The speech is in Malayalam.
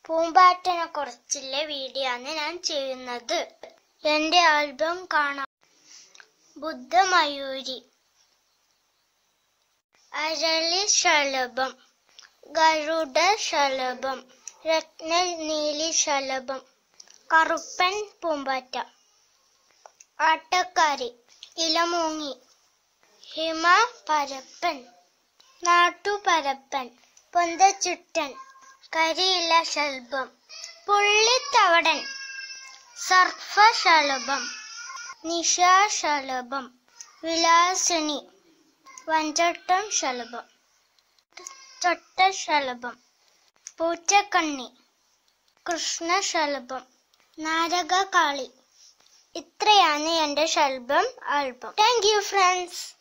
പൂമ്പാറ്റനെ കുറിച്ചുള്ള വീഡിയോ ആണ് ഞാൻ ചെയ്യുന്നത് എന്റെ ആൽബം കാണാം ബുദ്ധമയൂരി അരളി ശലഭം ഗരുഡ ശലഭം രത്നനീലി ശലഭം കറുപ്പൻ പൂമ്പാറ്റ ആട്ടക്കാരി ഇലമൂങ്ങി ഹിമ പരപ്പൻ നാട്ടുപരപ്പൻ പൊന്തച്ചുട്ടൻ കരിയില ശൽഭം പുള്ളിത്തവടൻ സർഫശലഭം നിശാശലഭം വിലാസിനി വഞ്ചട്ടം ശലഭം ചൊട്ടശലഭം പൂച്ചക്കണ്ണി കൃഷ്ണശലഭം നാരകകാളി ഇത്രയാണ് എന്റെ ശൽഭം ആൽബം താങ്ക് യു ഫ്രണ്ട്സ്